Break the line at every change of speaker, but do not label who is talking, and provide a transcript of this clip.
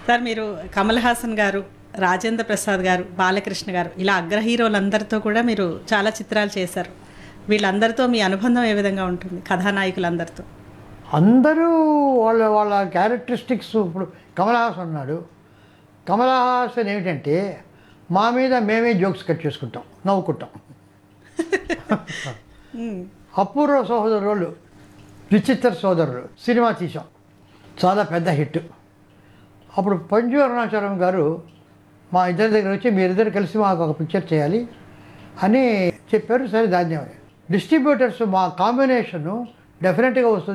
sir మీరు కమల్ హాసన్ గారు రాజేంద్ర ప్రసాద్ గారు బాలకృష్ణ గారు ఇలా అగ్ర హీరోలందరితో కూడా మీరు చాలా చిత్రాలు చేశారు వీళ్ళందరితో మీ అనుబంధం ఏ విధంగా ఉంటుంది కథానాయకులందరితో
అందరూ వాళ్ళ వాళ్ళ క్యారెక్టరిస్టిక్స్ ఇప్పుడు కమల్ హాసన్ ఉన్నాడు కమల్ హాసన్ ఏమిటంటే మా మీద మేమే జోక్స్ కట్ చేసుకుంటాం నవ్వుకుంటాం అపూర్వ సోదరులు విచిత్ర సోదరులు సినిమా తీసాం చాలా పెద్ద హిట్ అప్పుడు పంజు అరుణాచలం గారు మా ఇద్దరి దగ్గర వచ్చి మీరిద్దరు కలిసి మాకు ఒక పిక్చర్ చేయాలి అని చెప్పారు సరే దాన్ని డిస్ట్రిబ్యూటర్స్ మా కాంబినేషను డెఫినెట్గా వస్తుంది